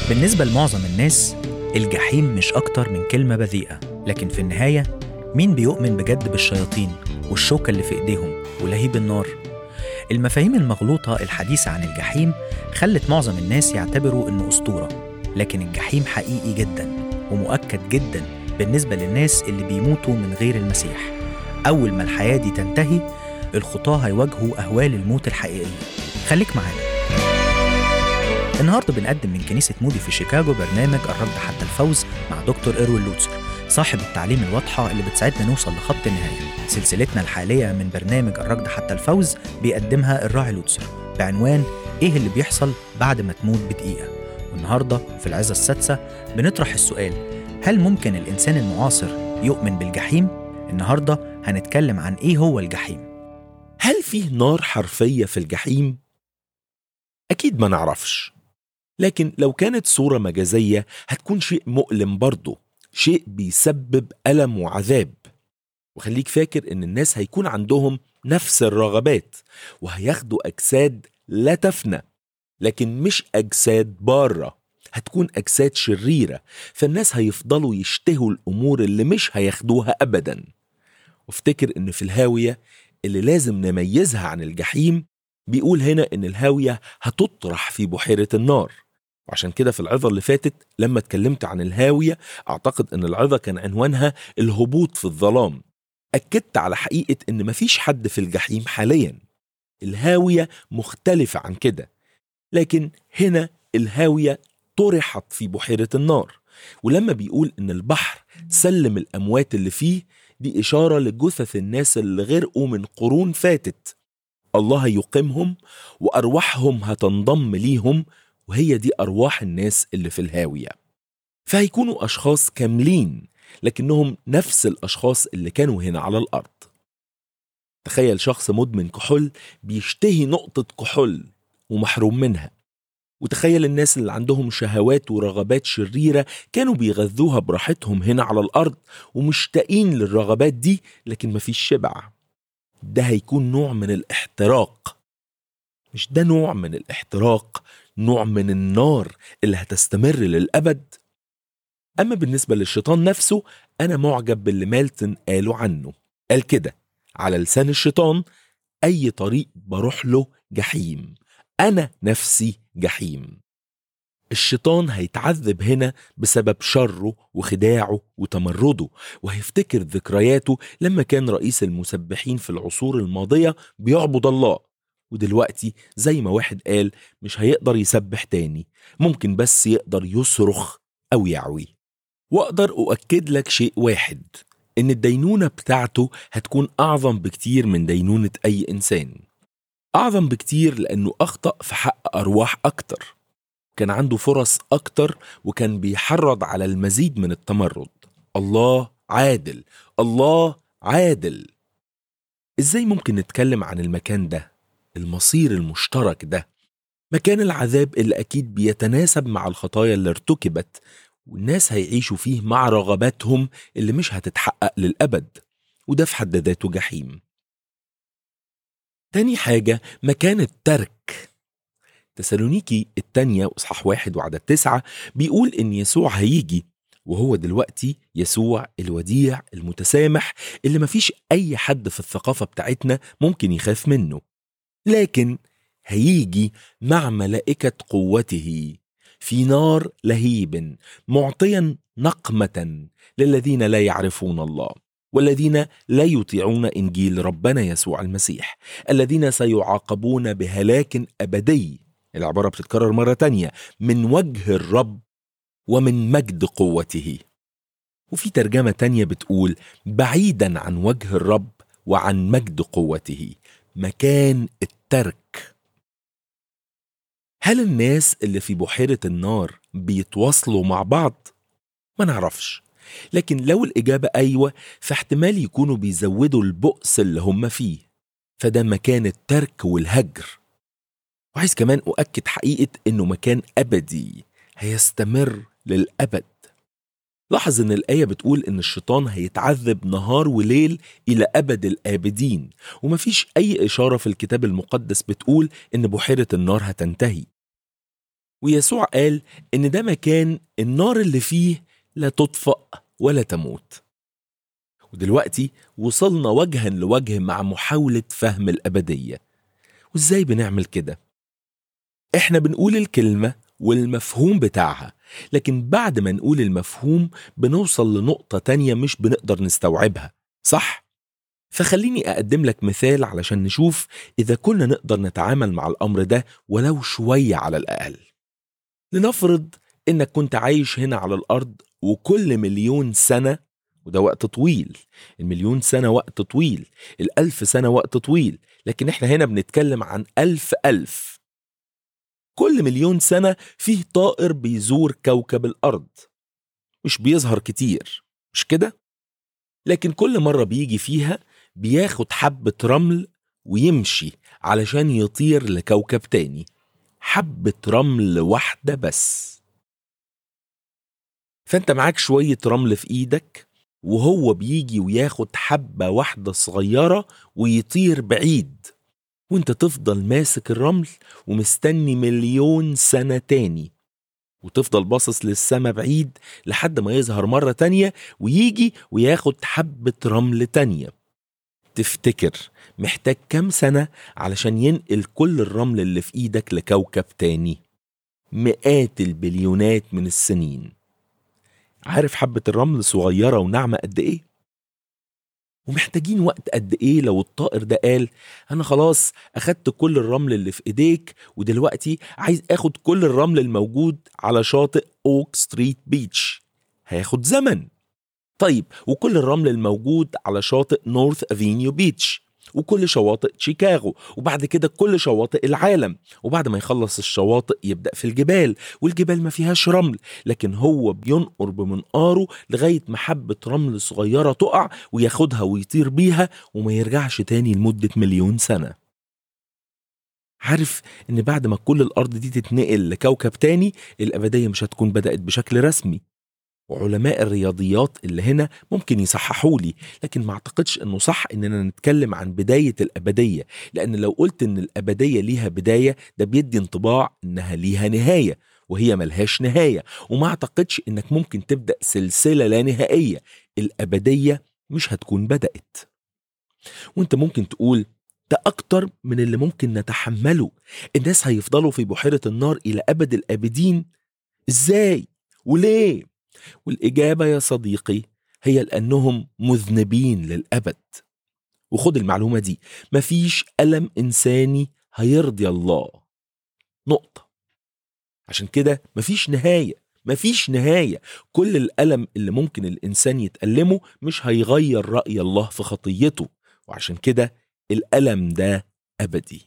بالنسبة لمعظم الناس الجحيم مش أكتر من كلمة بذيئة لكن في النهاية مين بيؤمن بجد بالشياطين والشوكة اللي في إيديهم ولهيب النار المفاهيم المغلوطة الحديثة عن الجحيم خلت معظم الناس يعتبروا إنه أسطورة لكن الجحيم حقيقي جدا ومؤكد جدا بالنسبة للناس اللي بيموتوا من غير المسيح أول ما الحياة دي تنتهي الخطاة هيواجهوا أهوال الموت الحقيقية خليك معانا النهارده بنقدم من كنيسة مودي في شيكاغو برنامج الرد حتى الفوز مع دكتور إيروين لوتسر صاحب التعليم الواضحة اللي بتساعدنا نوصل لخط النهاية سلسلتنا الحالية من برنامج الركض حتى الفوز بيقدمها الراعي لوتسر بعنوان إيه اللي بيحصل بعد ما تموت بدقيقة والنهاردة في العظة السادسة بنطرح السؤال هل ممكن الإنسان المعاصر يؤمن بالجحيم؟ النهاردة هنتكلم عن إيه هو الجحيم هل فيه نار حرفية في الجحيم؟ أكيد ما نعرفش لكن لو كانت صورة مجازية هتكون شيء مؤلم برضه شيء بيسبب ألم وعذاب وخليك فاكر إن الناس هيكون عندهم نفس الرغبات وهياخدوا أجساد لا تفنى لكن مش أجساد بارة هتكون أجساد شريرة فالناس هيفضلوا يشتهوا الأمور اللي مش هياخدوها أبدا وافتكر إن في الهاوية اللي لازم نميزها عن الجحيم بيقول هنا إن الهاوية هتطرح في بحيرة النار وعشان كده في العظة اللي فاتت لما اتكلمت عن الهاوية أعتقد إن العظة كان عنوانها الهبوط في الظلام أكدت على حقيقة إن مفيش حد في الجحيم حاليا الهاوية مختلفة عن كده لكن هنا الهاوية طرحت في بحيرة النار ولما بيقول إن البحر سلم الأموات اللي فيه دي إشارة لجثث الناس اللي غرقوا من قرون فاتت الله يقيمهم وأرواحهم هتنضم ليهم وهي دي أرواح الناس اللي في الهاوية فهيكونوا أشخاص كاملين لكنهم نفس الأشخاص اللي كانوا هنا على الأرض تخيل شخص مدمن كحول بيشتهي نقطة كحول ومحروم منها وتخيل الناس اللي عندهم شهوات ورغبات شريرة كانوا بيغذوها براحتهم هنا على الأرض ومشتاقين للرغبات دي لكن مفيش شبع ده هيكون نوع من الاحتراق مش ده نوع من الاحتراق نوع من النار اللي هتستمر للأبد أما بالنسبة للشيطان نفسه أنا معجب باللي مالتن قاله عنه قال كده على لسان الشيطان أي طريق بروح له جحيم أنا نفسي جحيم الشيطان هيتعذب هنا بسبب شره وخداعه وتمرده وهيفتكر ذكرياته لما كان رئيس المسبحين في العصور الماضية بيعبد الله ودلوقتي زي ما واحد قال مش هيقدر يسبح تاني ممكن بس يقدر يصرخ أو يعوي وأقدر أؤكد لك شيء واحد إن الدينونة بتاعته هتكون أعظم بكتير من دينونة أي إنسان أعظم بكتير لأنه أخطأ في حق أرواح أكتر كان عنده فرص أكتر وكان بيحرض على المزيد من التمرد الله عادل الله عادل إزاي ممكن نتكلم عن المكان ده المصير المشترك ده مكان العذاب اللي أكيد بيتناسب مع الخطايا اللي ارتكبت والناس هيعيشوا فيه مع رغباتهم اللي مش هتتحقق للأبد وده في حد ذاته جحيم تاني حاجة مكان الترك تسالونيكي التانية وإصحاح واحد وعدد تسعة بيقول إن يسوع هيجي وهو دلوقتي يسوع الوديع المتسامح اللي مفيش أي حد في الثقافة بتاعتنا ممكن يخاف منه لكن هيجي مع ملائكة قوته في نار لهيب معطيا نقمة للذين لا يعرفون الله والذين لا يطيعون انجيل ربنا يسوع المسيح الذين سيعاقبون بهلاك ابدي العباره بتتكرر مره تانية من وجه الرب ومن مجد قوته وفي ترجمه تانية بتقول بعيدا عن وجه الرب وعن مجد قوته مكان الترك هل الناس اللي في بحيره النار بيتواصلوا مع بعض ما نعرفش لكن لو الإجابة أيوة فاحتمال يكونوا بيزودوا البؤس اللي هم فيه فده مكان الترك والهجر وعايز كمان أؤكد حقيقة إنه مكان أبدي هيستمر للأبد لاحظ إن الآية بتقول إن الشيطان هيتعذب نهار وليل إلى أبد الآبدين ومفيش أي إشارة في الكتاب المقدس بتقول إن بحيرة النار هتنتهي ويسوع قال إن ده مكان النار اللي فيه لا تطفأ ولا تموت ودلوقتي وصلنا وجها لوجه مع محاولة فهم الأبدية وإزاي بنعمل كده؟ إحنا بنقول الكلمة والمفهوم بتاعها لكن بعد ما نقول المفهوم بنوصل لنقطة تانية مش بنقدر نستوعبها صح؟ فخليني أقدم لك مثال علشان نشوف إذا كنا نقدر نتعامل مع الأمر ده ولو شوية على الأقل لنفرض إنك كنت عايش هنا على الأرض وكل مليون سنة وده وقت طويل المليون سنة وقت طويل الألف سنة وقت طويل لكن احنا هنا بنتكلم عن ألف ألف كل مليون سنة فيه طائر بيزور كوكب الأرض مش بيظهر كتير مش كده؟ لكن كل مرة بيجي فيها بياخد حبة رمل ويمشي علشان يطير لكوكب تاني حبة رمل واحدة بس فانت معاك شوية رمل في ايدك وهو بيجي وياخد حبة واحدة صغيرة ويطير بعيد وانت تفضل ماسك الرمل ومستني مليون سنة تاني وتفضل باصص للسما بعيد لحد ما يظهر مرة تانية ويجي وياخد حبة رمل تانية تفتكر محتاج كام سنة علشان ينقل كل الرمل اللي في ايدك لكوكب تاني مئات البليونات من السنين عارف حبة الرمل صغيرة وناعمة قد ايه؟ ومحتاجين وقت قد ايه لو الطائر ده قال انا خلاص اخدت كل الرمل اللي في ايديك ودلوقتي عايز اخد كل الرمل الموجود على شاطئ اوك ستريت بيتش هياخد زمن طيب وكل الرمل الموجود على شاطئ نورث افينيو بيتش وكل شواطئ شيكاغو وبعد كده كل شواطئ العالم وبعد ما يخلص الشواطئ يبدأ في الجبال والجبال ما فيهاش رمل لكن هو بينقر بمنقاره لغاية ما حبة رمل صغيرة تقع وياخدها ويطير بيها وما يرجعش تاني لمدة مليون سنة عارف ان بعد ما كل الارض دي تتنقل لكوكب تاني الابدية مش هتكون بدأت بشكل رسمي وعلماء الرياضيات اللي هنا ممكن يصححوا لي لكن ما اعتقدش انه صح اننا نتكلم عن بداية الابدية لان لو قلت ان الابدية ليها بداية ده بيدي انطباع انها ليها نهاية وهي ملهاش نهاية وما اعتقدش انك ممكن تبدأ سلسلة لا نهائية الابدية مش هتكون بدأت وانت ممكن تقول ده أكتر من اللي ممكن نتحمله الناس هيفضلوا في بحيرة النار إلى أبد الآبدين إزاي؟ وليه؟ والإجابة يا صديقي هي لأنهم مذنبين للأبد وخد المعلومة دي مفيش ألم إنساني هيرضي الله نقطة عشان كده مفيش نهاية مفيش نهاية كل الألم اللي ممكن الإنسان يتألمه مش هيغير رأي الله في خطيته وعشان كده الألم ده أبدي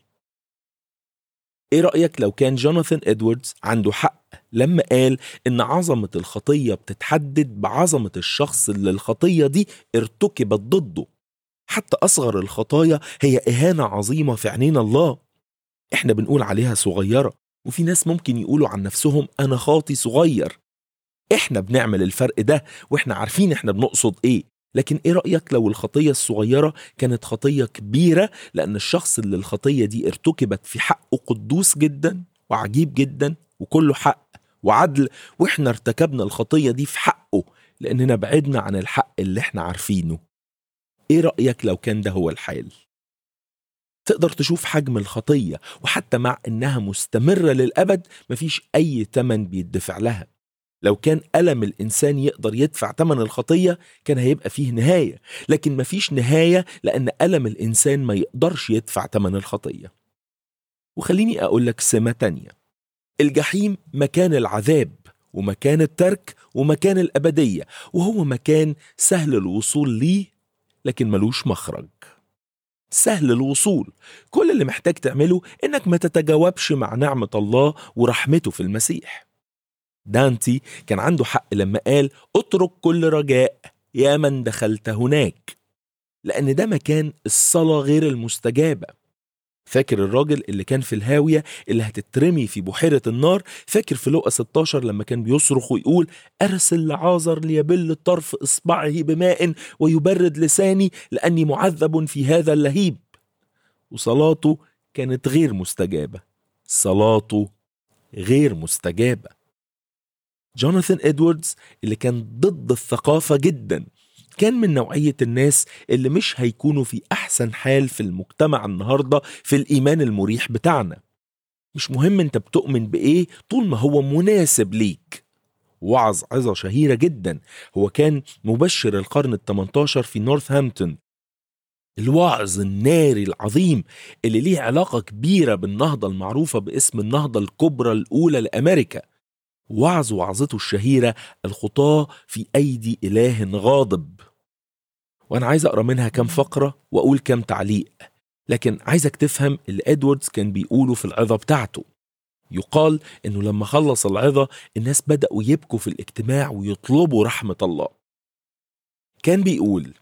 ايه رأيك لو كان جوناثان ادواردز عنده حق لما قال ان عظمة الخطية بتتحدد بعظمة الشخص اللي الخطية دي ارتكبت ضده حتى اصغر الخطايا هي اهانة عظيمة في عينين الله احنا بنقول عليها صغيرة وفي ناس ممكن يقولوا عن نفسهم انا خاطي صغير احنا بنعمل الفرق ده واحنا عارفين احنا بنقصد ايه لكن ايه رأيك لو الخطية الصغيرة كانت خطية كبيرة لأن الشخص اللي الخطية دي ارتكبت في حقه قدوس جدا وعجيب جدا وكله حق وعدل واحنا ارتكبنا الخطية دي في حقه لأننا بعدنا عن الحق اللي احنا عارفينه ايه رأيك لو كان ده هو الحال تقدر تشوف حجم الخطية وحتى مع انها مستمرة للأبد مفيش أي تمن بيدفع لها لو كان ألم الإنسان يقدر يدفع تمن الخطية كان هيبقى فيه نهاية لكن مفيش نهاية لأن ألم الإنسان ما يقدرش يدفع تمن الخطية وخليني أقول لك سمة تانية الجحيم مكان العذاب ومكان الترك ومكان الأبدية وهو مكان سهل الوصول ليه لكن ملوش مخرج سهل الوصول كل اللي محتاج تعمله انك ما تتجاوبش مع نعمة الله ورحمته في المسيح دانتي كان عنده حق لما قال اترك كل رجاء يا من دخلت هناك لأن ده مكان الصلاة غير المستجابة فاكر الراجل اللي كان في الهاوية اللي هتترمي في بحيرة النار فاكر في لقا 16 لما كان بيصرخ ويقول أرسل لعازر ليبل طرف إصبعه بماء ويبرد لساني لأني معذب في هذا اللهيب وصلاته كانت غير مستجابة صلاته غير مستجابة جوناثان إدواردز اللي كان ضد الثقافة جدا كان من نوعية الناس اللي مش هيكونوا في أحسن حال في المجتمع النهاردة في الإيمان المريح بتاعنا مش مهم انت بتؤمن بإيه طول ما هو مناسب ليك وعظ عظة شهيرة جدا هو كان مبشر القرن الثمنتاشر في نورثهامبتون الوعظ الناري العظيم اللي ليه علاقة كبيرة بالنهضة المعروفة باسم النهضة الكبرى الأولى لأمريكا وعظ وعظته الشهيرة الخطاة في أيدي إله غاضب وأنا عايز أقرأ منها كام فقرة وأقول كام تعليق لكن عايزك تفهم اللي إدواردز كان بيقوله في العظة بتاعته يقال إنه لما خلص العظة الناس بدأوا يبكوا في الاجتماع ويطلبوا رحمة الله كان بيقول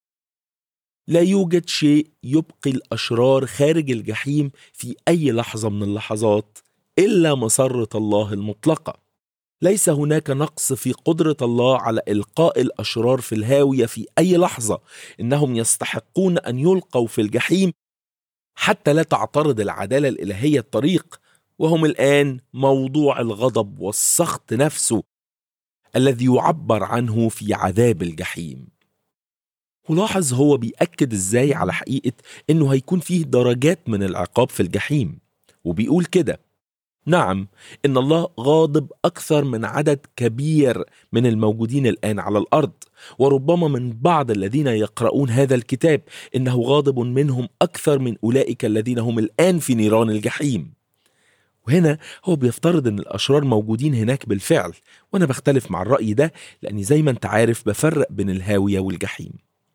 لا يوجد شيء يبقي الأشرار خارج الجحيم في أي لحظة من اللحظات إلا مسرة الله المطلقة ليس هناك نقص في قدرة الله على إلقاء الأشرار في الهاوية في أي لحظة إنهم يستحقون أن يلقوا في الجحيم حتى لا تعترض العدالة الإلهية الطريق وهم الآن موضوع الغضب والسخط نفسه الذي يعبر عنه في عذاب الجحيم ولاحظ هو بيأكد ازاي على حقيقة انه هيكون فيه درجات من العقاب في الجحيم وبيقول كده نعم ان الله غاضب اكثر من عدد كبير من الموجودين الان على الارض وربما من بعض الذين يقرؤون هذا الكتاب انه غاضب منهم اكثر من اولئك الذين هم الان في نيران الجحيم وهنا هو بيفترض ان الاشرار موجودين هناك بالفعل وانا بختلف مع الراي ده لاني زي ما انت عارف بفرق بين الهاويه والجحيم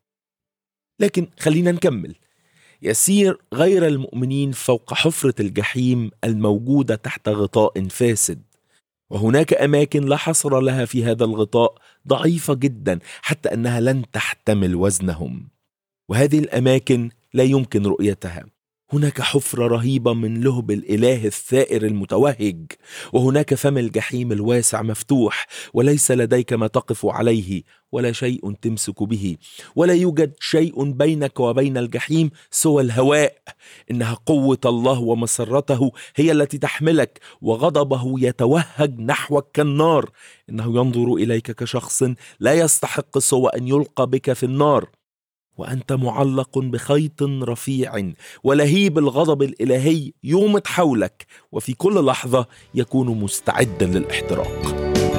لكن خلينا نكمل يسير غير المؤمنين فوق حفرة الجحيم الموجودة تحت غطاء فاسد وهناك أماكن لا حصر لها في هذا الغطاء ضعيفة جدا حتى أنها لن تحتمل وزنهم وهذه الأماكن لا يمكن رؤيتها هناك حفرة رهيبة من لهب الإله الثائر المتوهج وهناك فم الجحيم الواسع مفتوح وليس لديك ما تقف عليه ولا شيء تمسك به ولا يوجد شيء بينك وبين الجحيم سوى الهواء إنها قوة الله ومسرته هي التي تحملك وغضبه يتوهج نحوك كالنار إنه ينظر إليك كشخص لا يستحق سوى أن يلقى بك في النار وانت معلق بخيط رفيع ولهيب الغضب الالهي يومض حولك وفي كل لحظه يكون مستعدا للاحتراق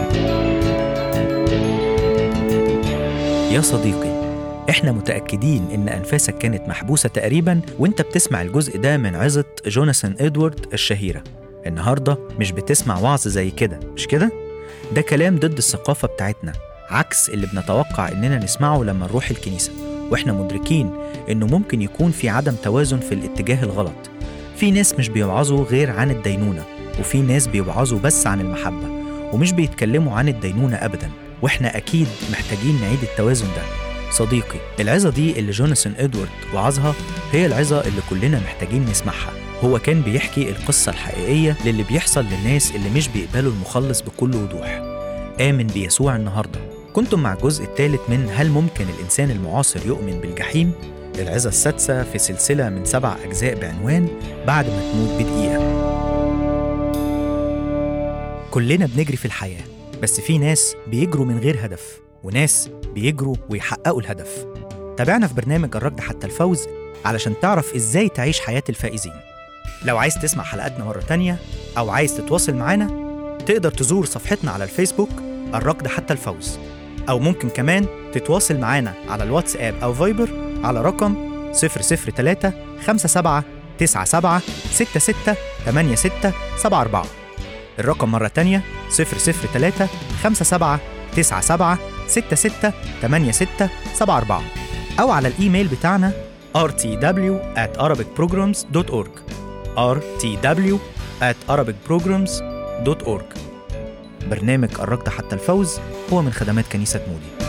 يا صديقي احنا متأكدين ان انفاسك كانت محبوسة تقريبا وانت بتسمع الجزء ده من عظة جوناثان ادوارد الشهيرة النهاردة مش بتسمع وعظ زي كده مش كده؟ ده كلام ضد الثقافة بتاعتنا عكس اللي بنتوقع اننا نسمعه لما نروح الكنيسة واحنا مدركين انه ممكن يكون في عدم توازن في الاتجاه الغلط في ناس مش بيوعظوا غير عن الدينونة وفي ناس بيوعظوا بس عن المحبة ومش بيتكلموا عن الدينونة أبدا واحنا أكيد محتاجين نعيد التوازن ده صديقي العظة دي اللي جوناثان إدوارد وعظها هي العظة اللي كلنا محتاجين نسمعها هو كان بيحكي القصة الحقيقية للي بيحصل للناس اللي مش بيقبلوا المخلص بكل وضوح آمن بيسوع النهارده كنتم مع الجزء الثالث من هل ممكن الإنسان المعاصر يؤمن بالجحيم؟ العظة السادسة في سلسلة من سبع أجزاء بعنوان بعد ما تموت بدقيقة كلنا بنجري في الحياة بس في ناس بيجروا من غير هدف وناس بيجروا ويحققوا الهدف تابعنا في برنامج الركض حتى الفوز علشان تعرف ازاي تعيش حياة الفائزين لو عايز تسمع حلقاتنا مرة تانية أو عايز تتواصل معانا تقدر تزور صفحتنا على الفيسبوك الركض حتى الفوز أو ممكن كمان تتواصل معانا على الواتساب أو فايبر على رقم 003 57 97 66 86 74 الرقم مرة تانية 003 57 97 66 86 74 أو على الإيميل بتاعنا rtw at arabicprograms.org rtw at arabicprograms.org برنامج الركض حتى الفوز هو من خدمات كنيسة مودي